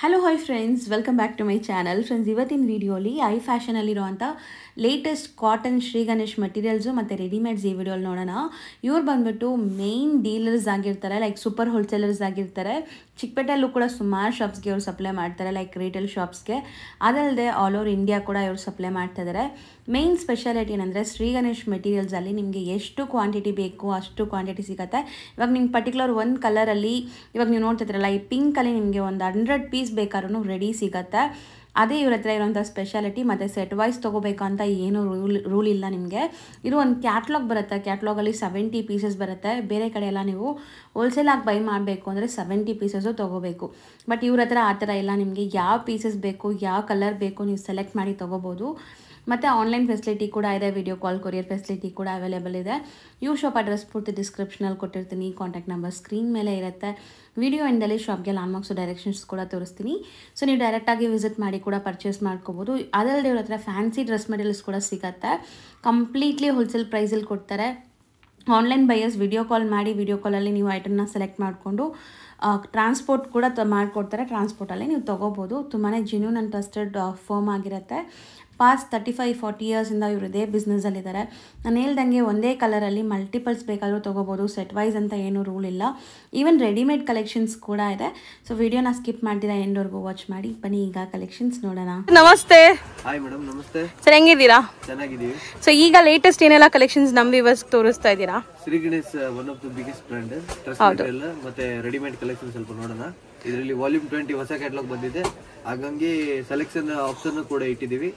Hello hi friends welcome back to my channel friends ಇವತ್ತಿನ ವಿಡಿಯೋಲಿ ಐ ಫ್ಯಾಷನಲ್ಲಿರುವಂಥ latest cotton Shri Ganesh materials ಮತ್ತು ರೆಡಿಮೇಡ್ಸ್ ಈ ವಿಡಿಯೋಲಿ ನೋಡೋಣ ಇವ್ರು ಬಂದ್ಬಿಟ್ಟು ಮೇಯ್ನ್ ಡೀಲರ್ಸ್ ಆಗಿರ್ತಾರೆ ಲೈಕ್ ಸೂಪರ್ ಹೋಲ್ಸೇಲರ್ಸ್ ಆಗಿರ್ತಾರೆ ಚಿಕ್ಕಪೇಟೆಯಲ್ಲೂ ಕೂಡ ಸುಮಾರು ಶಾಪ್ಸ್ಗೆ ಇವ್ರು ಸಪ್ಲೈ ಮಾಡ್ತಾರೆ ಲೈಕ್ ರಿಟೇಲ್ ಶಾಪ್ಸ್ಗೆ ಅದಲ್ಲದೆ ಆಲ್ ಓವರ್ ಇಂಡಿಯಾ ಕೂಡ ಇವ್ರು ಸಪ್ಲೈ ಮಾಡ್ತಾ ಇದ್ದಾರೆ ಮೇಯ್ನ್ ಸ್ಪೆಷಾಲಿಟಿ ಏನಂದರೆ ಶ್ರೀ ಗಣೇಶ್ ಮೆಟೀರಿಯಲ್ಸಲ್ಲಿ ನಿಮಗೆ ಎಷ್ಟು ಕ್ವಾಂಟಿಟಿ ಬೇಕು ಅಷ್ಟು ಕ್ವಾಂಟಿಟಿ ಸಿಗುತ್ತೆ ಇವಾಗ ನಿಮ್ಗೆ ಪರ್ಟಿಕ್ಯುಲರ್ ಒಂದು ಕಲರಲ್ಲಿ ಇವಾಗ ನೀವು ನೋಡ್ತಿದ್ರಲ್ಲ ಈ ಪಿಂಕಲ್ಲಿ ನಿಮಗೆ ಒಂದು ಹಂಡ್ರೆಡ್ ಪೀಸ್ ಬೇಕಾದ್ರೂ ರೆಡಿ ಸಿಗುತ್ತೆ ಅದೇ ಇವ್ರ ಹತ್ರ ಇರೋಂಥ ಸ್ಪೆಷಾಲಿಟಿ ಮತ್ತು ಸೆಟ್ ವೈಸ್ ತೊಗೋಬೇಕು ಅಂತ ಏನು ರೂಲ್ ರೂಲ್ ಇಲ್ಲ ನಿಮಗೆ ಇದು ಒಂದು ಕ್ಯಾಟ್ಲಾಗ್ ಬರುತ್ತೆ ಕ್ಯಾಟ್ಲಾಗಲ್ಲಿ ಸೆವೆಂಟಿ ಪೀಸಸ್ ಬರುತ್ತೆ ಬೇರೆ ಕಡೆ ಎಲ್ಲ ನೀವು ಹೋಲ್ಸೇಲಾಗಿ ಬೈ ಮಾಡಬೇಕು ಅಂದರೆ ಸೆವೆಂಟಿ ಪೀಸಸ್ಸು ತೊಗೋಬೇಕು ಬಟ್ ಇವ್ರ ಹತ್ರ ಆ ಥರ ಇಲ್ಲ ನಿಮಗೆ ಯಾವ ಪೀಸಸ್ ಬೇಕು ಯಾವ ಕಲರ್ ಬೇಕು ನೀವು ಸೆಲೆಕ್ಟ್ ಮಾಡಿ ತೊಗೋಬೋದು ಮತ್ತು ಆನ್ಲೈನ್ ಫೆಸಿಲಿಟಿ ಕೂಡ ಇದೆ ವಿಡಿಯೋ ಕಾಲ್ ಕೊರಿಯರ್ ಫೆಸಿಲಿಟಿ ಕೂಡ ಅವೈಲೇಬಲ್ ಇದೆ ಯೂ ಶಾಪ್ ಅಡ್ರೆಸ್ ಪೂರ್ತಿ ಡಿಸ್ಕ್ರಿಪ್ಷನಲ್ಲಿ ಕೊಟ್ಟಿರ್ತೀನಿ ಕಾಂಟ್ಯಾಕ್ಟ್ ನಂಬರ್ ಸ್ಕ್ರೀನ್ ಮೇಲೆ ಇರುತ್ತೆ ವಿಡಿಯೋ ಎಂಡಲ್ಲಿ ಶಾಪ್ಗೆ ಲಾನ್ಮಾರ್ಕ್ಸು ಡೈರೆಕ್ಷನ್ಸ್ ಕೂಡ ತೋರಿಸ್ತೀನಿ ಸೊ ನೀವು ಡೈರೆಕ್ಟಾಗಿ ವಿಸಿಟ್ ಮಾಡಿ ಕೂಡ ಪರ್ಚೇಸ್ ಮಾಡ್ಕೋಬೋದು ಅದಲ್ಲದೆ ಇವ್ರ ಹತ್ರ ಫ್ಯಾನ್ಸಿ ಡ್ರೆಸ್ ಮೆಟೀರಿಯಲ್ಸ್ ಕೂಡ ಸಿಗುತ್ತೆ ಕಂಪ್ಲೀಟ್ಲಿ ಹೋಲ್ಸೇಲ್ ಪ್ರೈಸಲ್ಲಿ ಕೊಡ್ತಾರೆ ಆನ್ಲೈನ್ ಬೈಯರ್ಸ್ ವಿಡಿಯೋ ಕಾಲ್ ಮಾಡಿ ವಿಡಿಯೋ ಕಾಲಲ್ಲಿ ನೀವು ಐಟಮ್ನ ಸೆಲೆಕ್ಟ್ ಮಾಡಿಕೊಂಡು ಟ್ರಾನ್ಸ್ಪೋರ್ಟ್ ಕೂಡ ತ ಮಾಡಿಕೊಡ್ತಾರೆ ಟ್ರಾನ್ಸ್ಪೋರ್ಟಲ್ಲಿ ನೀವು ತೊಗೋಬೋದು ತುಂಬಾ ಜೆನ್ಯೂನ್ ಆ್ಯಂಡ್ ಟ್ರಸ್ಟೆಡ್ ಫರ್ಮ್ ಆಗಿರುತ್ತೆ ಪಾಸ್ಟ್ ತರ್ಟಿ ಫೈವ್ ಫಾರ್ಟಿ ಇಯರ್ಸಿಂದ ಇವರು ಇದೇ ಬಿಸ್ನೆಸ್ಸಲ್ಲಿದ್ದಾರೆ ನಾನು ಹೇಳ್ದಂಗೆ ಒಂದೇ ಕಲರಲ್ಲಿ ಮಲ್ಟಿಪಲ್ಸ್ ಬೇಕಾದರೂ ತೊಗೋಬೋದು ಸೆಟ್ ವೈಸ್ ಅಂತ ಏನೂ ರೂಲ್ ಇಲ್ಲ ಈವನ್ ರೆಡಿಮೇಡ್ ಕಲೆಕ್ಷನ್ಸ್ ಕೂಡ ಇದೆ ಸೊ ವಿಡಿಯೋನ ಸ್ಕಿಪ್ ಮಾಡ್ತೀರಾ ಎಂಡ್ವರೆಗೂ ವಾಚ್ ಮಾಡಿ ಬನ್ನಿ ಈಗ ಕಲೆಕ್ಷನ್ಸ್ ನೋಡೋಣ ನಮಸ್ತೆ ಹಾಯ್ ಮೇಡಮ್ ನಮಸ್ತೆ ಸರ್ ಹೆಂಗಿದ್ದೀರಾ ಚೆನ್ನಾಗಿದ್ದೀವಿ ಸೊ ಈಗ ಲೇಟೆಸ್ಟ್ ಏನೆಲ್ಲ ಕಲೆಕ್ಷನ್ಸ್ ನಮ್ ವಿವರ್ಸ್ ತೋರಿಸ್ತಾ ಇದ್ದೀರಾ Shri Ganesh one of the biggest brand dress material ಮತ್ತೆ ರೆಡಿಮೇಡ್ ಕಲೆಕ್ಷನ್ ಸ್ವಲ್ಪ ನೋಡೋಣ ಇದರಲ್ಲಿ ವಾಲ್ಯೂಮ್ ಟ್ವೆಂಟಿ ಹೊಸ ಕ್ಯಾಟ್ಲಾಗ್ ಬಂದಿದೆ ಹಾಗಾಗಿ ಸೆಲೆಕ್ಷನ್ ಆಪ್ಷನ್ ಕೂಡ ಇಟ್ಟಿದ್ದೀವಿ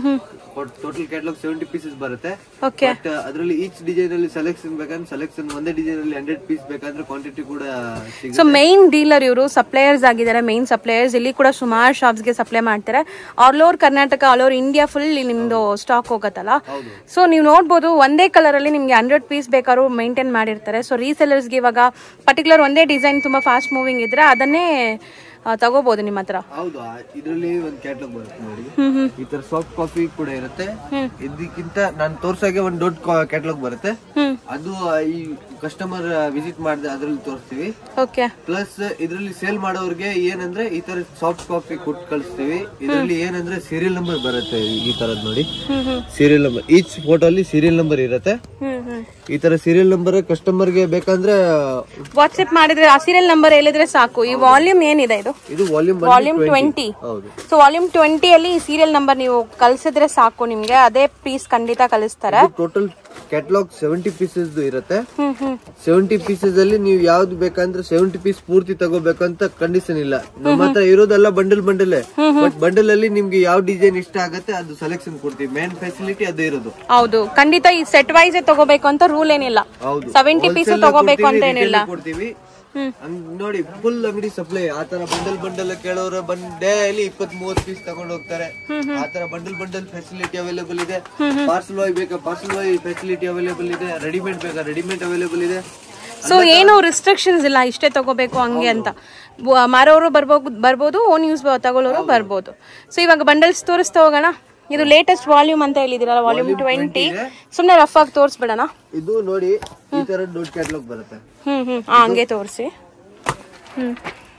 ಟೋಟಲ್ ಕ್ಯಾಟ್ಲಾಗ್ ಸೆವೆಂಟಿ ಪೀಸಸ್ ಬರುತ್ತೆ ಓಕೆ ಬಟ್ ಅದರಲ್ಲಿ ಈಚ್ ಡಿಸೈನ್ ಅಲ್ಲಿ ಸೆಲೆಕ್ಷನ್ ಬೇಕಂದ್ರೆ ಸೆಲೆಕ್ಷನ್ ಒಂದೇ ಡಿಸೈನ್ ಅಲ್ಲಿ ಹಂಡ್ರೆಡ್ ಪೀಸ್ ಬೇಕಂದ್ರೆ ಕ್ವಾಂಟಿಟಿ ಕೂಡ ಸಿಗುತ್ತೆ ಸೊ ಮೈನ್ ಡೀಲರ್ ಇವರು ಸಪ್ಲೈಯರ್ಸ್ ಆಗಿದ್ದಾರೆ ಮೈನ್ ಸಪ್ಲೈಯರ್ಸ್ ಇಲ್ಲಿ ಕೂಡ ಸುಮಾರು ಶಾಪ್ಸ್ಗೆ ಸಪ್ಲೈ ಮಾಡ್ತಾರೆ all over Karnataka all over India full ನಿಮ್ದು ಸ್ಟಾಕ್ ಹೋಗತ್ತಲ್ಲ ಹೌದು ಸೊ ನೀವು ನೋಡ್ಬೋದು ಒಂದೇ ಕಲರ್ ಅಲ್ಲಿ ನಿಮ್ಗೆ ಹಂಡ್ರೆಡ್ ಪೀಸ್ ಬೇಕಾದ್ರೂ ಮೇಂಟೈನ್ ಮಾಡಿರ್ತಾರೆ ಸೊ ರೀಸೆಲರ್ಸ್ಗೆ ಇವಾಗ ಪರ್ಟಿಕ್ಯುಲರ್ ಒಂದೇ ಡಿಸೈನ್ ತುಂಬಾ ಫಾಸ್ಟ್ ಮೂವಿಂಗ್ ಇದ್ರೆ ಅದನ್ನೇ ಆ, ತಗೋಬಹುದು ನಿಮ್ಮ ಹತ್ರ ಹೌದು ಇದರಲ್ಲಿ ಒಂದು ಕ್ಯಾಟ್ಲಾಗ್ ಬರುತ್ತೆ ನೋಡಿ ಈ ತರ ಸಾಫ್ಟ್ ಕಾಫಿ ಕೂಡ ಇರುತ್ತೆ ಇದಕ್ಕಿಂತ ನಾನು ತೋರ್ಸಾಗೆ ಒಂದು ದೊಡ್ಡ ಕ್ಯಾಟ್ಲಾಗ್ ಬರುತ್ತೆ ಅದು ಈ ಕಸ್ಟಮರ್ ವಿಸಿಟ್ ಮಾಡಿದ್ರೆ ಅದ್ರಲ್ಲಿ ತೋರಿಸ್ತೀವಿ ಓಕೆ ಪ್ಲಸ್ ಇದರಲ್ಲಿ ಸೇಲ್ ಮಾಡೋರ್ಗೆ ಏನಂದ್ರೆ ಈ ತರ ಸಾಫ್ಟ್ ಕಾಫಿ ಕೊಟ್ಟು ಕಳಿಸ್ತೀವಿ ಇದರಲ್ಲಿ ಏನಂದ್ರೆ ಸೀರಿಯಲ್ ನಂಬರ್ ಬರುತ್ತೆ ಈ ತರದ್ ನೋಡಿ ಸೀರಿಯಲ್ ನಂಬರ್ ಈಚ್ ಫೋಟೋ ಅಲ್ಲಿ ಸೀರಿಯಲ್ ನಂಬರ್ ಇರುತ್ತೆ ಹ್ಮ್ ಹ್ಮ್ ಈ ತರ ಸೀರಿಯಲ್ ನಂಬರ್ ಕಸ್ಟಮರ್ಗೆ ಬೇಕಂದ್ರೆ ವಾಟ್ಸ್ಆಪ್ ಮಾಡಿದ್ರೆ ಆ ಸೀರಿಯಲ್ ನಂಬರ್ ಹೇಳಿದ್ರೆ ಸಾಕು ಈ ವಾಲ್ಯೂಮ್ ಏನಿದೆ ಇದು ಇದು ವಾಲ್ಯೂಮ್ ವಾಲ್ಯೂಮ್ ಟ್ವೆಂಟಿ ಹೌದು ಸೊ ವಾಲ್ಯೂಮ್ ಟ್ವೆಂಟಿ ಅಲ್ಲಿ ಸೀರಿಯಲ್ ನಂಬರ್ ನೀವು ಕಳ್ಸಿದ್ರೆ ಸಾಕು ನಿಮ್ಗೆ ಅದೇ ಪೀಸ್ ಖಂಡಿತ ಕಳಿಸ್ತಾರೆ ಟೋಟಲ್ ಕ್ಯಾಟ್ಲಾಗ್ ಸೆವೆಂಟಿ ಪೀಸಸ್ ಇರುತ್ತೆ ಹ್ಮ್ ಹ್ಮ್ ಸೆವೆಂಟಿ ಪೀಸಸ್ ಅಲ್ಲಿ ನೀವು ಯಾವ್ದು ಬೇಕಂದ್ರೆ ಸೆವೆಂಟಿ ಪೀಸ್ ಪೂರ್ತಿ ತಗೋಬೇಕಂತ ಕಂಡೀಷನ್ ಇಲ್ಲ ನಮ್ಮ ಹತ್ರ ಇರೋದೆಲ್ಲ ಬಂಡಲ್ ಬಂಡಲ್ ಬಟ್ ಬಂಡಲ್ ಅಲ್ಲಿ ನಿಮ್ಗೆ ಯಾವ ಡಿಸೈನ್ ಇಷ್ಟ ಆಗತ್ತೆ ಅದು ಸೆಲೆಕ್ಷನ್ ಕೊಡ್ತೀವಿ ಮೇನ್ ಫೆಸಿಲಿಟಿ ಅದು ಇರೋದು ಹೌದು ಖಂಡಿತ ಈ ಸೆಟ್ ವೈಸ್ ತಗೋಬೇಕು ಅಂತ ರೂಲ್ ಏನಿಲ್ಲ ಹೌದು ಸೆವೆಂಟಿ ಪೀಸ್ Wholesale ತಗೋಬೇಕು ಅಂತ ಕೊಡ್ತೀವಿ, ಏನಿಲ್ಲ retail ಕೊಡ್ತೀವಿ ಹಂಗ್ ನೋಡಿ ಫುಲ್ ಅಂಗಡಿ ಸಪ್ಲೈ ಆತರ ಬಂಡಲ್ ಬಂಡಲ್ ಕೇಳೋರು ಬಂದ್ ಡೈಲಿ ಇಪ್ಪತ್ ಮೂವತ್ ಪೀಸ್ ತಗೊಂಡ್ ಹೋಗ್ತಾರೆ ಆತರ ಬಂಡಲ್ ಬಂಡಲ್ ಫೆಸಿಲಿಟಿ ಅವೈಲೇಬಲ್ ಇದೆ ಪಾರ್ಸಲ್ ವಾಯ್ ಬೇಕಾ ಪಾರ್ಸಲ್ ವಾಯ್ ಫೆಸಿಲಿಟಿ ಅವೈಲೇಬಲ್ ಇದೆ ರೆಡಿಮೇಡ್ ಬೇಕಾ ರೆಡಿಮೇಡ್ ಅವೈಲೇಬಲ್ ಇದೆ ಸೊ ಏನು ರಿಸ್ಟ್ರಿಕ್ಷನ್ಸ್ ಇಲ್ಲ ಇಷ್ಟೇ ತಗೋಬೇಕು ಹಂಗೆ ಅಂತ ಬ- ಮಾರೋರು ಬರ್ಬೋದು ಬರ್ಬೋದು ಓನ್ ಯೂಸ್ ತಗೊಳ್ಳೋರು ಬರ್ಬೋದು ಸೊ ಇವಾಗ ಬಂಡಲ್ಸ್ ತೋರಿಸ್ತಾ ಹೋಗೋಣ ಇದು ಲೇಟೆಸ್ಟ್ ವಾಲ್ಯೂಮ್ ಅಂತ ಹೇಳಿದಿರಲ್ಲ ವಾಲ್ಯೂಮ್ ಟ್ವೆಂಟಿ ಸುಮ್ಮನೆ ರಫ್ ಆಗಿ ತೋರಿಸ್ಬಿಡೋಣ ಇದು ನೋಡಿ ಈ ತರ ದೊಡ್ಡ ಕ್ಯಾಟ್ಲಾಗ್ ಬರುತ್ತೆ ಹ್ಮ್ ಹ್ಮ್ ಆ, ಹಂಗೆ ತೋರಿಸಿ ಹ್ಮ್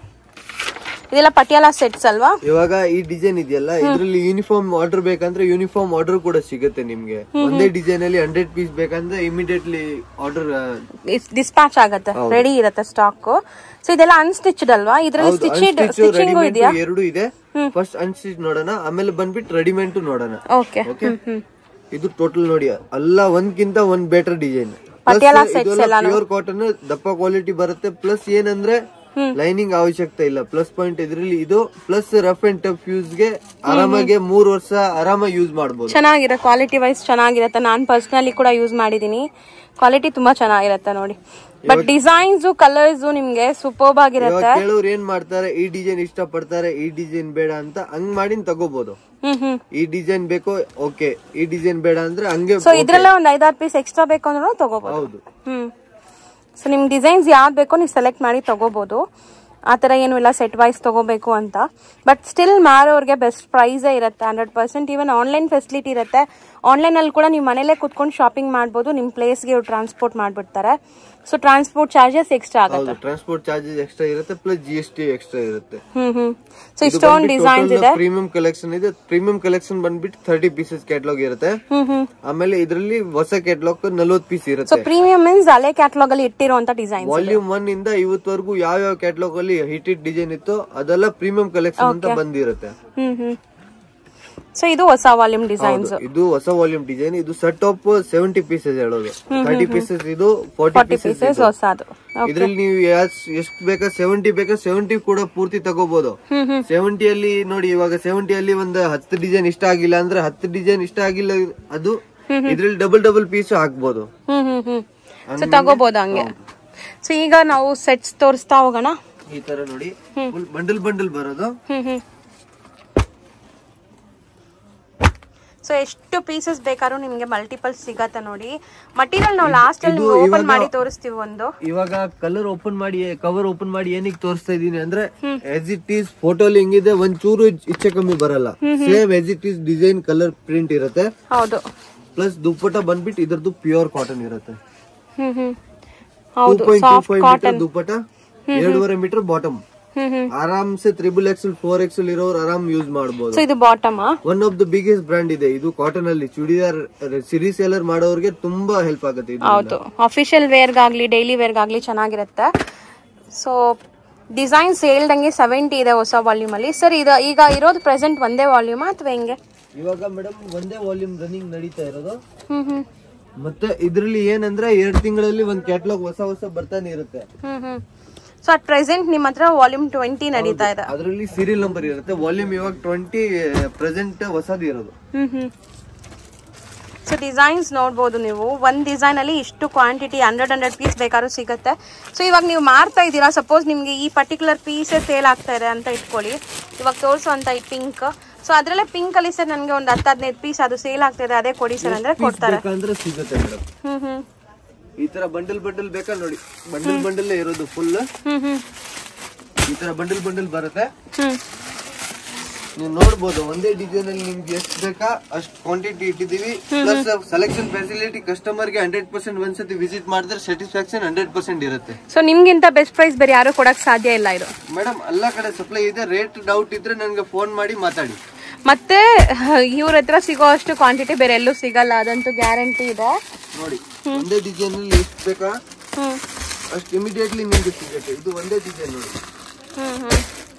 ಇದೆಲ್ಲ ಪಟಿಯಾಲ ಸೆಟ್ಸ್ ಅಲ್ವಾ ಇವಾಗ ಈ ಡಿಸೈನ್ ಇದೆಯಲ್ಲ ಇದ್ರಲ್ಲಿ ಯೂನಿಫಾರ್ಮ್ ಆರ್ಡರ್ ಬೇಕಂದ್ರೆ ಯೂನಿಫಾರ್ಮ್ ಆರ್ಡರ್ ಕೂಡ ಸಿಗುತ್ತೆ ನಿಮ್ಗೆ ಒಂದೇ ಡಿಸೈನ್ ಅಲ್ಲಿ ಹಂಡ್ರೆಡ್ ಪೀಸ್ ಬೇಕಂದ್ರೆ ಇಮಿಡಿಯೇಟ್ಲಿ ಆರ್ಡರ್ ಡಿಸ್ಪ್ಯಾಚ್ ಆಗತ್ತೆ ರೆಡಿ ಇರತ್ತೆ ಸ್ಟಾಕ್ ಸೊ ಇದೆಲ್ಲ ಅನ್ಸ್ಟಿಚ್ಡ್ ಅಲ್ವಾ ಇದ್ರಲ್ಲಿ ಸ್ಟಿಚ್ ಸ್ಟಿಚಿಂಗು ಇದೆಯಾ ಎರಡು ಇದೆ ಫಸ್ಟ್ ಅನ್ಸ್ಟಿಚ್ ನೋಡೋಣ ಆಮೇಲೆ ಬಂದ್ಬಿಟ್ಟು ರೆಡಿಮೇಡ್ ನೋಡೋಣ ಓಕೆ ಓಕೆ ಇದು ಟೋಟಲ್ ನೋಡಿ ಅಲ್ಲ ಒಂದ್ಕಿಂತ ಒಂದ್ better design Patiala sets pure cotton ದಪ್ಪ ಕ್ವಾಲಿಟಿ ಬರುತ್ತೆ ಪ್ಲಸ್ ಏನಂದ್ರೆ ಲೈನಿಂಗ್ ಅವಶ್ಯಕತೆ ಇಲ್ಲ ಪ್ಲಸ್ ಪಾಯಿಂಟ್ ಇದ್ರಲ್ಲಿ ಇದು plus rough and tough use ಗೆ ಆರಾಮಾಗಿ ಮೂರ್ ವರ್ಷ ಆರಾಮಾಗಿ ಯೂಸ್ ಮಾಡಬಹುದು ಚೆನ್ನಾಗಿರುತ್ತೆ ಕ್ವಾಲಿಟಿ ವೈಸ್ ಚೆನ್ನಾಗಿರುತ್ತೆ ನಾನು ಪರ್ಸ್ನಲಿ ಕೂಡ ಯೂಸ್ ಮಾಡಿದ್ದೀನಿ ಕ್ವಾಲಿಟಿ ತುಂಬಾ ಚೆನ್ನಾಗಿರುತ್ತೆ ನೋಡಿ ಬಟ್ ಡಿಸೈನ್ಸ್ ಕಲರ್ಸ್ ನಿಮ್ಗೆ ಸೂಪರ್ಬ್ ಆಗಿರುತ್ತೆ ಕೆಲವ್ರು ಏನ್ ಮಾಡ್ತಾರೆ ಈ ಡಿಸೈನ್ ಇಷ್ಟ ಪಡ್ತಾರೆ ಈ ಡಿಸೈನ್ ಬೇಡ ಅಂತ ಹಂಗ್ ಮಾಡಿ ತಗೋಬಹುದು ಹ್ಮ್ ಹ್ಮ್ ಈ ಡಿಸೈನ್ ಬೇಕೋ ಓಕೆ ಈ ಡಿಸೈನ್ ಬೇಡ ಅಂದ್ರೆ ಹಂಗೆ ಸೊ ಇದ್ರಲ್ಲೇ ಒಂದ್ ಐದಾರು ಪೀಸ್ ಎಕ್ಸ್ಟ್ರಾ ಬೇಕು ಅಂದ್ರೂ ತಗೋಬಹುದು ಹೌದು ಹ್ಮ್ ಸೊ ನಿಮ್ಗೆ ಡಿಸೈನ್ಸ್ ಯಾವ್ದು ಬೇಕೋ ನೀವು ಸೆಲೆಕ್ಟ್ ಮಾಡಿ ತಗೋಬಹುದು ಆ ಥರ ಏನು ಇಲ್ಲ ಸೆಟ್ ವೈಸ್ ತಗೋಬೇಕು ಅಂತ ಬಟ್ ಸ್ಟಿಲ್ ಮಾರೋರಿಗೆ ಬೆಸ್ಟ್ ಪ್ರೈಸೇ ಇರುತ್ತೆ hundred percent even online facility ಇರುತ್ತೆ ಆನ್ಲೈನಲ್ಲಿ ಕೂಡ ನೀವು ಮನೇಲೇ ಕುತ್ಕೊಂಡು ಶಾಪಿಂಗ್ ಮಾಡ್ಬೋದು ನಿಮ್ಮ ಪ್ಲೇಸ್ಗೆ ಇವ್ರು ಟ್ರಾನ್ಸ್ಪೋರ್ಟ್ ಮಾಡಿಬಿಡ್ತಾರೆ ಸೊ ಟ್ರಾನ್ಸ್ಪೋರ್ಟ್ ಚಾರ್ಜಸ್ ಎಕ್ಸ್ಟ್ರಾ ಆಗುತ್ತೆ ಹೌದು ಟ್ರಾನ್ಸ್ಪೋರ್ಟ್ ಚಾರ್ಜಸ್ ಎಕ್ಸ್ಟ್ರಾ ಇರುತ್ತೆ plus G S T extra ಇರುತ್ತೆ ಹ್ಮ್ ಹ್ಮ್ ಸೊ ಇಷ್ಟೊಂದು ಡಿಸೈನ್ಸ್ ಇದೆ ಪ್ರೀಮಿಯಂ ಕಲೆಕ್ಷನ್ ಇದೆ ಪ್ರೀಮಿಯಂ ಕಲೆಕ್ಷನ್ ಬಂದ್ಬಿಟ್ಟು ಥರ್ಟಿ ಪೀಸಸ್ ಕ್ಯಾಟ್ಲಾಗ್ ಇರುತ್ತೆ ಹ್ಮ್ ಹ್ಮ್ ಆಮೇಲೆ ಇದರಲ್ಲಿ ಹೊಸ ಕ್ಯಾಟ್ಲಾಗ್ ನಲ್ವತ್ ಪೀಸ್ ಸೊ ಇರುತ್ತೆ ಪ್ರೀಮಿಯಂ ಮೀನ್ಸ್ ಹಳೆ ಕ್ಯಾಟಲಾಗ್ ಅಲ್ಲಿ ಇಟ್ಟಿರುವಂತ ಡಿಸೈನ್ ವಾಲ್ಯೂಮ್ ಒನ್ ಇಂದ ಇವತ್ತವರೆಗೂ ಯಾವ ಯಾವ ಕ್ಯಾಟ್ಲಾಗ್ ಅಲ್ಲಿ ಹಿಟ್ ಹಿಟ್ ಡಿಸೈನ್ ಇತ್ತು ಅದೆಲ್ಲ ಪ್ರೀಮಿಯಂ ಕಲೆಕ್ಷನ್ ಅಂತ ಬಂದಿರುತ್ತೆ ಹ್ಮ್ ಹ್ಮ್ ಸೊ ಇದು ಹೊಸ ವಾಲ್ಯೂಮ್ ಡಿಸೈನ್ಸ್ ಹೌದು. ಇದು ಹೊಸ ವಾಲ್ಯೂಮ್ ಡಿಸೈನ್ ಇದು ಸೆಟ್ ಆಫ್ ಸೆವೆಂಟಿ ಪೀಸಸ್ ಹೇಳೋದು ತರ್ಟಿ ಪೀಸಸ್ ಇದು ಫಾರ್ಟಿ ಫಾರ್ಟಿ ಪೀಸಸ್ ಪೀಸಸ್ ಹೊಸದು ಇದ್ರಲ್ಲಿ ನೀವು ಎಷ್ಟ್ ಬೇಕಾ ಸೆವೆಂಟಿ ಬೇಕಾ ಸೆವೆಂಟಿ ಕೂಡ ಪೂರ್ತಿ ತಗೋಬಹುದು ಸೆವೆಂಟಿ ಅಲ್ಲಿ ನೋಡಿ ಇವಾಗ ಸೆವೆಂಟಿ ಅಲ್ಲಿ ಒಂದು ಹತ್ತು ಡಿಸೈನ್ ಇಷ್ಟ ಆಗಿಲ್ಲ ಅಂದ್ರೆ ಹತ್ತು ಡಿಸೈನ್ ಇಷ್ಟ ಆಗಿಲ್ಲ ಅದು ಇದ್ರಲ್ಲಿ ಡಬಲ್ ಡಬಲ್ ಪೀಸ್ ಹಾಕ್ಬೋದು ಹ್ಮ್ ಹ್ಮ್ ಹ್ಮ್ ಸೊ ತಗೋಬಹುದು ಹಂಗೆ ಸೊ ಈಗ ನಾವು ಸೆಟ್ಸ್ ತೋರಿಸ್ತಾ ಹೋಗೋಣ ಈ ತರ ನೋಡಿ ಫುಲ್ ಬಂಡಲ್ ಬಂಡಲ್ ಬರೋದು ಹ್ಮ್ ಹ್ಮ್ ಸೊ ಎಷ್ಟು ಪೀಸಸ್ ಬೇಕಾದ್ರೂ ನಿಮ್ಗೆ ಮಲ್ಟಿಪಲ್ ಸಿಗತ್ತೆ ನೋಡಿ ಮಟೀರಿಯಲ್ ನಾವು ಲಾಸ್ಟ್ ಅಲ್ಲಿ ಇದು ಓಪನ್ ಇವಾಗ- ಮಾಡಿ ತೋರಿಸ್ತೀವಿ ಒಂದು ಇವಾಗ ಕಲರ್ ಓಪನ್ ಮಾಡಿ ಕವರ್ ಓಪನ್ ಮಾಡಿ ಏನಕ್ಕೆ ತೋರಿಸ್ತಾ ಇದೀನಿ ಅಂದ್ರೆ ಎಸ್ ಇಟ್ ಈಸ್ ಫೋಟೋಲಿ ಹೆಂಗಿದೆ ಒಂದ್ ಚೂರು ಇಚ್ಛೆ ಕಮ್ಮಿ ಬರಲ್ಲ same as it is design colour print ಇರುತ್ತೆ ಹೌದು ಪ್ಲಸ್ ದುಪ್ಪಟ ಬಂದ್ಬಿಟ್ಟು ಇದ್ರದ್ದು ಪ್ಯೂರ್ ಕಾಟನ್ ಇರುತ್ತೆ ಹ್ಮ್ ಹ್ಮ್ ಟೂ ಹೌದು point two soft five meter cotton dupatta ಎರಡೂವರೆ ಮೀಟರ್ ಬಾಟಮ್ ಹ್ಮ್ ಹ್ಮ್ ಆರಾಮ್ಸೆ ತ್ರಿಬಲ್ ಎಕ್ಸಲ್ ಫೋರ್ ಎಕ್ಸಲ್ ಇರೋರು ಆರಾಮ್ ಯೂಸ್ ಮಾಡಬಹುದು ಸೊ ಇದು bottom one of the biggest brand ಇದೆ ಇದು ಕಾಟನ್ ಅಲ್ಲಿ ಚೂಡಿದಾರ್ ಸಿರಿ ಸೇಲರ್ ಮಾಡೋರಿಗೆ ತುಂಬಾ ಹೆಲ್ಪ್ ಆಗುತ್ತೆ ಇದು ಹೌದು ಅಫಿಷಿಯಲ್ ವೇರ್ಗಾಗ್ಲಿ ಡೈಲಿ ವೇರ್ಗಾಗ್ಲಿ ಚೆನ್ನಾಗಿರುತ್ತೆ ಸೊ ಡಿಸೈನ್ಸ್ ಹೇಳ್ದಂಗೆ ಸೆವೆಂಟಿ ಇದೆ ಹೊಸ ವಾಲ್ಯೂಮ್ ಅಲ್ಲಿ ಸರ್ ಇದು ಈಗ ಇರೋದು ಪ್ರೆಸೆಂಟ್ ಒಂದೇ ವಾಲ್ಯೂಮಾ ಅಥವಾ ಹೆಂಗೆ ಇವಾಗ ಮೇಡಮ್ ಒಂದೇ ವಾಲ್ಯೂಮ್ ರನ್ನಿಂಗ್ ನಡೀತಾ ಇರೋದು ಹ್ಮ್ ಹ್ಮ್ ಮತ್ತೆ ಇದ್ರಲ್ಲಿ ಏನಂದ್ರೆ ಎರಡ್ ತಿಂಗಳಲ್ಲಿ ಒಂದ್ ಕ್ಯಾಟ್ಲಾಗ್ ಹೊಸ ಹೊಸ ಬರ್ತಾನೆ ಇರುತ್ತೆ hmm hmm so at present ನಿಮ್ಮ ಹತ್ರ ವಾಲ್ಯೂಮ್ ಟ್ವೆಂಟಿ ನಡೀತಾ ಇದೆ ಅದರಲ್ಲಿ ಸೀರಿಯಲ್ ನಂಬರ್ ಇರುತ್ತೆ ವಾಲ್ಯೂಮ್ ಇವಾಗ ಟ್ವೆಂಟಿ ಪ್ರೆಸೆಂಟ್ ಹೊಸದು ಇರೋದು ಹ್ಮ್ ಹ್ಮ್ ಸೊ ಡಿಸೈನ್ಸ್ ನೋಡ್ಬೋದು ನೀವು ಒಂದು ಡಿಸೈನ್ ಅಲ್ಲಿ ಇಷ್ಟು ಕ್ವಾಂಟಿಟಿ ಹಂಡ್ರೆಡ್ ಹಂಡ್ರೆಡ್ ಪೀಸ್ ಬೇಕಾದ್ರೂ ಸಿಗುತ್ತೆ ಸೊ ಇವಾಗ ನೀವು ಮಾರ್ತಾ ಇದ್ದೀರಾ ಸಪೋಸ್ ನಿಮಗೆ ಈ ಪರ್ಟಿಕ್ಯುಲರ್ ಪೀಸೇ ಸೇಲ್ ಆಗ್ತಾ ಇದೆ ಅಂತ ಇಟ್ಕೊಳ್ಳಿ ಇವಾಗ ತೋರಿಸುವಂತ ಈ ಪಿಂಕ್ ಸೊ ಅದರಲ್ಲೇ ಪಿಂಕ್ ಅಲ್ಲಿ ಸರ್ ನನಗೆ ಒಂದು ಹತ್ತು ಹದಿನೈದು ಪೀಸ್ ಅದು ಸೇಲ್ ಆಗ್ತಿದೆ ಅದೇ ಕೊಡಿ ಸರ್ ಅಂದ್ರೆ ಕೊಡ್ತಾರೆ ಬೇಕಂದ್ರೆ ಸಿಗುತ್ತೆ ಮೇಡಮ್ ಹ್ಮ್ ಹ್ಮ್ ಈ ತರ ಬಂಡಲ್ ಬಂಡಲ್ ಬೇಕಾ ನೋಡಿ ಬಂಡಲ್ ಬಂಡಲ್ ಇರೋದು ಫುಲ್ ಹ್ಮ್ ಹ್ಮ್ ಈ ತರ ಬಂಡಲ್ ಬಂಡಲ್ ಬರುತ್ತೆ ಹ್ಮ್ ನೀವು ನೋಡ್ಬೋದು ಒಂದೇ ಡಿಸೈನ್ ಅಲ್ಲಿ ನಿಮ್ಗೆ ಎಷ್ಟು ಬೇಕಾ ಅಷ್ಟು ಕ್ವಾಂಟಿಟಿ ಇಟ್ಟಿದೀವಿ ಪ್ಲಸ್ ಸೆಲೆಕ್ಷನ್ ಫೆಸಿಲಿಟಿ ಕಸ್ಟಮರ್ ಗೆ ಹಂಡ್ರೆಡ್ ಪರ್ಸೆಂಟ್ ಒಂದ್ಸತಿ ವಿಸಿಟ್ ಮಾಡಿದ್ರೆ ಸ್ಯಾಟಿಸ್ಫ್ಯಾಕ್ಷನ್ ಹಂಡ್ರೆಡ್ ಪರ್ಸೆಂಟ್ ಇರುತ್ತೆ ಸೊ ನಿಮ್ಗಿಂತ ಬೆಸ್ಟ್ ಪ್ರೈಸ್ ಬೇರೆ ಯಾರು ಕೊಡಕ್ ಸಾಧ್ಯ ಇಲ್ಲ ಇದು ಮೇಡಮ್ ಎಲ್ಲಾ ಕಡೆ ಸಪ್ಲೈ ಇದೆ ರೇಟ್ ಡೌಟ್ ಇದ್ರೆ ನನಗೆ ಫೋನ್ ಮಾಡಿ ಮಾತಾಡಿ ಮತ್ತೆ ಇವ್ರ ಹತ್ರ ಸಿಗೋ ಅಷ್ಟು ಕ್ವಾಂಟಿಟಿ ಬೇರೆ ಎಲ್ಲೂ ಸಿಗಲ್ಲ ಅದಂತೂ ಗ್ಯಾರಂಟಿ ಇದೆ ನೋಡಿ ಒಂದೇ ಡಿಸೈನ್ ಅಲ್ಲಿ ಎಷ್ಟು ಬೇಕಾ ಹ್ಮ್ ಅಷ್ಟು ಇಮಿಡಿಯೇಟ್ಲಿ ನಿಮ್ಗೆ ಸಿಗುತ್ತೆ ಇದು ಒಂದೇ ಡಿಸೈನ್ ನೋಡಿ hmm hmm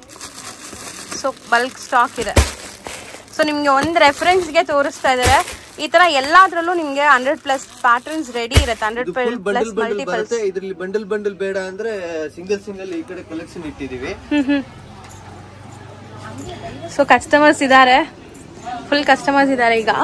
so bulk stock ಇದೆ ಸೊ ನಿಮಗೆ ಒಂದು ರೆಫರೆನ್ಸ್ಗೆ ತೋರಿಸ್ತಾ ಇದ್ದಾರೆ ಈ ತರ ಎಲ್ಲಾದ್ರಲ್ಲೂ ನಿಮಗೆ ಹಂಡ್ರೆಡ್ ಪ್ಲಸ್ ಪ್ಯಾಟರ್ನ್ಸ್ ರೆಡಿ ಇರುತ್ತೆ hundred full bundle plus bundle multiples ಬರುತ್ತೆ ಇದ್ರಲ್ಲಿ ಬಂಡಲ್ ಬಂಡಲ್ ಬೇಡ ಅಂದ್ರೆ ಸಿಂಗಲ್ ಸಿಂಗಲ್ ಈ ಕಡೆ ಕಲೆಕ್ಷನ್ ಇಟ್ಟಿದೀವಿ ಸೊ ಕಸ್ಟಮರ್ಸ್ ಇದ್ದಾರೆ ಫುಲ್ ಕಸ್ಟಮರ್ಸ್ ಇದ್ದಾರೆ ಈಗ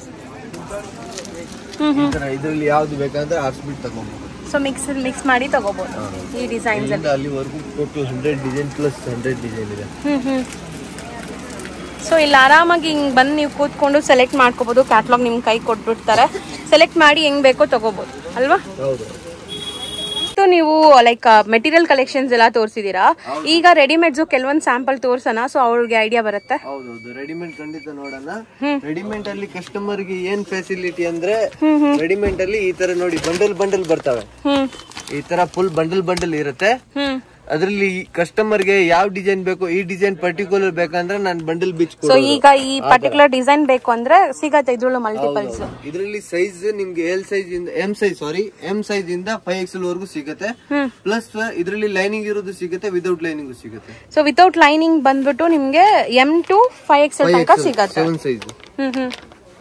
ಈ ತರ ಇದ್ರಲ್ಲಿ ಯಾವ್ದು ಬೇಕಂದ್ರೆ ಆರ್ಸ್ಬಿಟ್ಟು ತಗೊಂಬೋದು ಸೊ ಮಿಕ್ಸ್ ಮಿಕ್ಸ್ ಮಾಡಿ ತಗೋಬಹುದು ಈ ಡಿಸೈನ್ಸ್ ಇಲ್ಲಿಂದ ಅಲ್ಲಿವರೆಗೂ total hundred design plus hundred design ಇದೆ ಹ್ಮ್ ಹ್ಮ್ ಸೊ ಇಲ್ಲಿ ಆರಾಮಾಗಿ ಹಿಂಗ್ ಬಂದು ನೀವು ಕೂತ್ಕೊಂಡು ಸೆಲೆಕ್ಟ್ ಮಾಡ್ಕೋಬಹುದು ಕ್ಯಾಟ್ಲಾಗ್ ನಿಮ್ ಕೈ ಕೊಟ್ಬಿಡ್ತಾರೆ ಸೆಲೆಕ್ಟ್ ಮಾಡಿ ಹೆಂಗ್ ಬೇಕೋ ತಗೋಬಹುದು ಅಲ್ವಾ ಹೌದು ಸೊ ನೀವು ಲೈಕ್ ಮೆಟೀರಿಯಲ್ ಕಲೆಕ್ಷನ್ಸ್ ಎಲ್ಲ ತೋರಿಸಿದೀರಾ ಈಗ ರೆಡಿಮೇಡ್ಸ್ ಕೆಲವೊಂದು ಸ್ಯಾಂಪಲ್ ತೋರ್ಸೋಣ ಸೊ ಅವ್ರಿಗೆ ಐಡಿಯಾ ಬರುತ್ತೆ ಹೌದೌದು ರೆಡಿಮೇಡ್ ಖಂಡಿತ ನೋಡೋಣ ರೆಡಿಮೇಡ್ ಅಲ್ಲಿ ಕಸ್ಟಮರ್ ಗೆ ಏನ್ ಫೆಸಿಲಿಟಿ ಅಂದ್ರೆ ರೆಡಿಮೇಡ್ ಅಲ್ಲಿ ಈ ತರ ನೋಡಿ ಬಂಡಲ್ ಬಂಡಲ್ ಬರ್ತವೆ ಹ್ಮ್ ಈ ತರ ಫುಲ್ ಬಂಡಲ್ ಬಂಡಲ್ ಇರುತ್ತೆ ಹ್ಮ್ ಅದ್ರಲ್ಲಿ ಕಸ್ಟಮರ್ ಗೆ ಯಾವ ಡಿಸೈನ್ ಬೇಕು ಈ ಡಿಸೈನ್ ಪರ್ಟಿಕ್ಯುಲರ್ ಬೇಕಂದ್ರೆ ನಾನು ಬಂಡಲ್ ಬಿಚ್ ಸೊ ಈಗ ಈ ಪರ್ಟಿಕ್ಯುಲರ್ ಡಿಸೈನ್ ಬೇಕು ಅಂದ್ರೆ ಸಿಗತ್ತೆ ಇದ್ರಲ್ಲೂ ಮಲ್ಟಿಪಲ್ಸ್ ಇದರಲ್ಲಿ ಸೈಜ್ ನಿಮ್ಗೆ ಎಲ್ ಸೈಜ್ ಇಂದ M size sorry M size ಇಂದ ಫೈವ್ ಎಕ್ಸ್ ವರೆಗೂ ಸಿಗುತ್ತೆ ಪ್ಲಸ್ ಇದರಲ್ಲಿ ಲೈನಿಂಗ್ ಇರೋದು ಸಿಗುತ್ತೆ ವಿತೌಟ್ ಲೈನಿಂಗ್ ಸಿಗುತ್ತೆ ಸೊ ವಿತೌಟ್ ಲೈನಿಂಗ್ ಬಂದ್ಬಿಟ್ಟು ನಿಮ್ಗೆ ಎಂ ಟು ಫೈವ್ ಎಕ್ಸ್ ತನಕ ಸಿಗತ್ತೆ seven size hmm hmm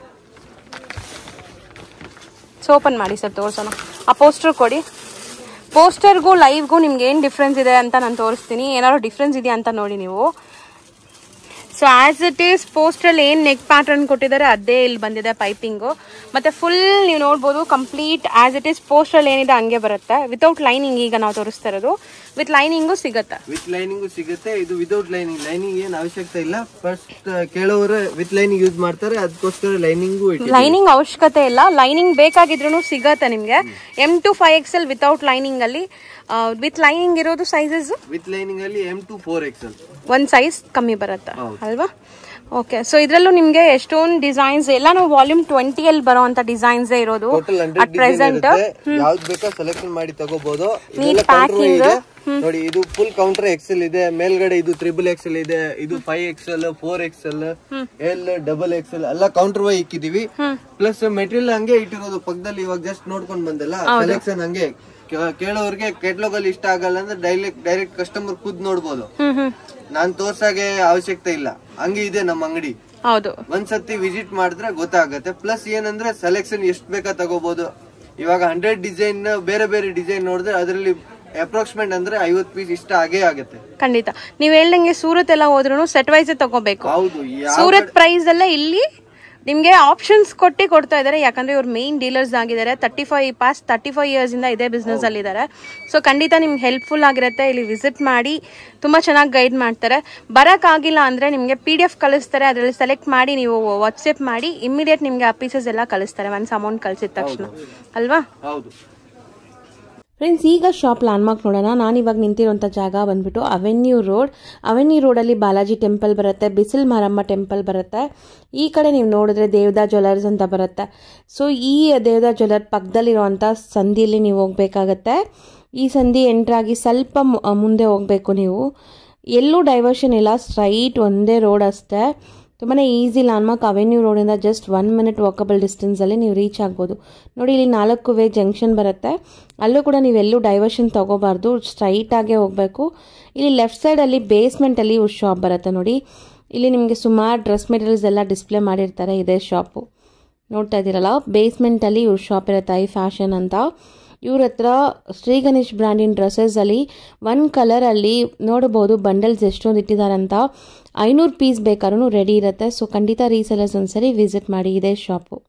so open ಮಾಡಿ ಸರ್ ತೋರ್ಸೋಣ ಆ ಪೋಸ್ಟರ್ ಕೊಡಿ ಪೋಸ್ಟರ್ಗೂ ಲೈವ್ಗೂ ನಿಮ್ಗೆ ಏನು ಡಿಫ್ರೆನ್ಸ್ ಇದೆ ಅಂತ ನಾನು ತೋರಿಸ್ತೀನಿ ಏನಾದ್ರು ಡಿಫ್ರೆನ್ಸ್ ಇದೆಯಾ ಅಂತ ನೋಡಿ ನೀವು ಸೊ ಆಸ್ ಇಟ್ ಈಸ್ ಪೋಸ್ಟಲ್ಲಿ ಏನು ನೆಕ್ ಪ್ಯಾಟರ್ನ್ ಕೊಟ್ಟಿದ್ದಾರೆ ಅದೇ ಇಲ್ಲಿ ಬಂದಿದೆ ಪೈಪಿಂಗು ಮತ್ತು ಫುಲ್ ನೀವು ನೋಡ್ಬೋದು ಕಂಪ್ಲೀಟ್ ಆಸ್ ಇಟ್ ಈಸ್ ಪೋಸ್ಟಲ್ಲಿ ಏನಿದೆ ಹಂಗೆ ಬರುತ್ತೆ ವಿತೌಟ್ ಲೈನಿಂಗ್ ಈಗ ನಾವು ತೋರಿಸ್ತಾ ಇರೋದು ವಿತ್ ಲೈನಿಂಗು ಸಿಗುತ್ತೆ ವಿತ್ ಲೈನಿಂಗ್ ಸಿಗುತ್ತೆ ಇದು ವಿತೌಟ್ ಲೈನಿಂಗ್ ಲೈನಿಂಗ್ ಏನ್ ಅವಶ್ಯಕತೆ ಇಲ್ಲ ಫಸ್ಟ್ ಕೇಳೋರು ವಿತ್ ಲೈನಿಂಗ್ ಯೂಸ್ ಮಾಡ್ತಾರೆ ಅದಕ್ಕೋಸ್ಕರ ಲೈನಿಂಗು ಲೈನಿಂಗ್ ಅವಶ್ಯಕತೆ ಇಲ್ಲ ಲೈನಿಂಗ್ ಬೇಕಾಗಿದ್ರು ಸಿಗತ್ತೆ ನಿಮಗೆ M to five X L without lining ಅಲ್ಲಿ ವಿತ್ ಲೈನಿಂಗ್ ಇರೋದು ಸೈಜಸ್ ವಿತ್ ಲೈನಿಂಗ್ ಅಲ್ಲಿ ಎಂ ಟು ಫೋರ್ ಎಕ್ಸಲ್ ಒಂದ್ ಸೈಜ್ ಕಮ್ಮಿ ಬರುತ್ತೆ ಅಲ್ವಾ ಓಕೆ ಸೊ ಇದ್ರಲ್ಲೂ ನಿಮ್ಗೆ ಎಷ್ಟೊಂದು ಡಿಸೈನ್ಸ್ ಎಲ್ಲಾನು ವಾಲ್ಯೂಮ್ ಟ್ವೆಂಟಿಯಲ್ಲಿ ಬರೋಂತ ಡಿಸೈನ್ಸ್ ಇರೋದು total at hundred design present ಇರುತ್ತೆ ಯಾವ್ದು ಬೇಕಾ ಸೆಲೆಕ್ಷನ್ ಮಾಡಿ ತಗೋಬಹುದು ಇದೆಲ್ಲ counter ಇದೆ ನೋಡಿ ಇದು ಫುಲ್ ಕೌಂಟರ್ ಎಕ್ಸೆಲ್ ಇದೆ ಮೇಲ್ಗಡೆ ಇದು ತ್ರಿಬಲ್ ಎಕ್ಸೆಲ್ ಇದೆ ಇದು five XL four XL L double XL ಎಲ್ಲ ಕೌಂಟರ್ ವೈ ಇಕ್ಕಿದೀವಿ ಪ್ಲಸ್ ಮೆಟೀರಿಯಲ್ ಹಂಗೆ ಇಟ್ಟಿರೋದು ಪಕ್ಕದಲ್ಲಿ ಇವಾಗ ಜಸ್ಟ್ ನೋಡ್ಕೊಂಡ್ ಬಂದಲ್ಲ ಸೆಲೆಕ್ಷನ್ ಹಂಗೆ ಕೇ- ಕೇಳೋರ್ಗೆ ಕೆಟ್ಲಾಗ್ ಅಲ್ಲಿ ಇಷ್ಟ ಆಗಲ್ಲ ಅಂದ್ರೆ ಡೈರೆಕ್ಟ್ ಡೈರೆಕ್ಟ್ ಕಸ್ಟಮರ್ ಖುದ್ ನೋಡ್ಬೋದು ಹ್ಮ್ ಹ್ಮ್ ನಾನ್ ತೋರ್ಸಾಗೆ ಅವಶ್ಯಕತೆ ಇಲ್ಲ ಹಂಗೆ ಇದೆ ನಮ್ಮ ಅಂಗಡಿ ಹೌದು ಒಂದ್ಸತಿ ವಿಸಿಟ್ ಮಾಡಿದ್ರೆ ಗೊತ್ತಾಗತ್ತೆ ಪ್ಲಸ್ ಏನಂದ್ರೆ ಸೆಲೆಕ್ಷನ್ ಎಷ್ಟ್ ಬೇಕಾ ತಗೋಬಹುದು ಇವಾಗ ಹಂಡ್ರೆಡ್ ಡಿಸೈನ್ ಬೇರೆ ಬೇರೆ ಡಿಸೈನ್ ನೋಡಿದ್ರೆ ಅದರಲ್ಲಿ ಅಪ್ರಾಕ್ಸಿಮೇಟ್ ಅಂದ್ರೆ ಐವತ್ ಪೀಸ್ ಇಷ್ಟ ಆಗೇ ಆಗತ್ತೆ ಖಂಡಿತ ನೀವ್ ಹೇಳ್ದಂಗೆ ಸೂರತ್ ಎಲ್ಲ ಹೋದ್ರು ಸೆಟ್ ವೈಸ್ ತಗೋಬೇಕು ಹೌದು ಯಾ- ಸೂರತ್ ಪ್ರೈಸ್ ಎಲ್ಲ ಇಲ್ಲಿ ನಿಮ್ಗೆ ಆಪ್ಷನ್ಸ್ ಕೊಟ್ಟಿ ಕೊಡ್ತಾ ಇದ್ದಾರೆ ಯಾಕಂದ್ರೆ ಇವ್ರು ಮೇನ್ ಡೀಲರ್ಸ್ ಆಗಿದ್ದಾರೆ ತರ್ಟಿ ಫೈವ್ ಪಾಸ್ ತರ್ಟಿ ಫೈವ್ ಇಯರ್ಸ್ ಇಂದ ಇದೇ ಬಿಸ್ನೆಸ್ ಅಲ್ಲಿ ಇದ್ದಾರೆ ಸೊ ಖಂಡಿತ ನಿಮ್ಗೆ ಹೆಲ್ಪ್ಫುಲ್ ಆಗಿರುತ್ತೆ ಇಲ್ಲಿ ವಿಸಿಟ್ ಮಾಡಿ ತುಂಬಾ ಚೆನ್ನಾಗಿ ಗೈಡ್ ಮಾಡ್ತಾರೆ ಬರಕ್ಕಾಗಿಲ್ಲ ಅಂದ್ರೆ ನಿಮ್ಗೆ ಪಿ ಡಿ ಎಫ್ ಕಳಿಸ್ತಾರೆ ಅದರಲ್ಲಿ ಸೆಲೆಕ್ಟ್ ಮಾಡಿ ನೀವು ವಾಟ್ಸ್ಆಪ್ ಮಾಡಿ ಇಮಿಡಿಯೇಟ್ ನಿಮ್ಗೆ ಆ ಪೀಸಸ್ ಎಲ್ಲ ಕಳಿಸ್ತಾರೆ ಒನ್ಸ್ ಅಮೌಂಟ್ ಕಳ್ಸಿದ ತಕ್ಷಣ ಅಲ್ವಾ ಹೌದು ಫ್ರೆಂಡ್ಸ್ ಈಗ ಶಾಪ್ ಲ್ಯಾಂಡ್ಮಾರ್ಕ್ ನೋಡೋಣ ನಾನು ಇವಾಗ ನಿಂತಿರೋಂಥ ಜಾಗ ಬಂದ್ಬಿಟ್ಟು ಅವೆನ್ಯೂ ರೋಡ್ ಅವೆನ್ಯೂ ರೋಡಲ್ಲಿ ಬಾಲಾಜಿ ಟೆಂಪಲ್ ಬರುತ್ತೆ ಬಿಸಿಲ್ ಮಾರಮ್ಮ ಟೆಂಪಲ್ ಬರುತ್ತೆ ಈ ಕಡೆ ನೀವು ನೋಡಿದ್ರೆ ದೇವದಾ ಜ್ಯುವೆಲರ್ಸ್ ಅಂತ ಬರುತ್ತೆ ಸೊ ಈ ದೇವದಾ ಜ್ಯುವೆಲರ್ ಪಕ್ಕದಲ್ಲಿರುವಂಥ ಸಂಧಿಯಲ್ಲಿ ನೀವು ಹೋಗಬೇಕಾಗತ್ತೆ ಈ ಸಂಧಿ ಎಂಟ್ರಾಗಿ ಸ್ವಲ್ಪ ಮು- ಮುಂದೆ ಹೋಗಬೇಕು ನೀವು ಎಲ್ಲೂ ಡೈವರ್ಷನ್ ಇಲ್ಲ ಸ್ಟ್ರೈಟ್ ಒಂದೇ ರೋಡ್ ಅಷ್ಟೇ ತುಂಬಾ ಈಸಿ ಲ್ಯಾಂಡ್ಮಾರ್ಕ್ ಅವೆನ್ಯೂ ರೋಡಿಂದ ಜಸ್ಟ್ ಒನ್ ಮಿನಿಟ್ ವಾಕಬಲ್ ಡಿಸ್ಟೆನ್ಸಲ್ಲಿ ನೀವು ರೀಚ್ ಆಗ್ಬೋದು ನೋಡಿ ಇಲ್ಲಿ ನಾಲ್ಕು ವೇ ಜಂಕ್ಷನ್ ಬರುತ್ತೆ ಅಲ್ಲೂ ಕೂಡ ನೀವೆಲ್ಲೂ ಡೈವರ್ಷನ್ ತೊಗೋಬಾರ್ದು ಸ್ಟ್ರೈಟಾಗೇ ಹೋಗಬೇಕು ಇಲ್ಲಿ ಲೆಫ್ಟ್ ಸೈಡಲ್ಲಿ ಬೇಸ್ಮೆಂಟಲ್ಲಿ ಇವ್ರ ಶಾಪ್ ಬರುತ್ತೆ ನೋಡಿ ಇಲ್ಲಿ ನಿಮಗೆ ಸುಮಾರು ಡ್ರೆಸ್ ಮೆಟೀರಿಯಲ್ಸ್ ಎಲ್ಲ ಡಿಸ್ಪ್ಲೇ ಮಾಡಿರ್ತಾರೆ ಇದೇ ಶಾಪು ನೋಡ್ತಾ ಇದ್ದೀರಲ್ಲ ಬೇಸ್ಮೆಂಟಲ್ಲಿ ಇವ್ರ ಶಾಪ್ ಇರುತ್ತೆ ಐ ಫ್ಯಾಷನ್ ಅಂತ ಇವ್ರ ಹತ್ರ ಶ್ರೀ ಗಣೇಶ್ ಬ್ರ್ಯಾಂಡಿನ ಡ್ರೆಸ್ಸಸಲ್ಲಿ ಒನ್ ಕಲರಲ್ಲಿ ನೋಡ್ಬೋದು ಬಂಡಲ್ಸ್ ಎಷ್ಟೊಂದು ಇಟ್ಟಿದ್ದಾರಂತ ಐನೂರು ಪೀಸ್ ಬೇಕಾದ್ರೂ ರೆಡಿ ಇರುತ್ತೆ ಸೊ ಖಂಡಿತ ರೀಸೆಲರ್ಸ್ ಒಂದ್ಸರಿ ವಿಸಿಟ್ ಮಾಡಿ ಇದೇ ಶಾಪು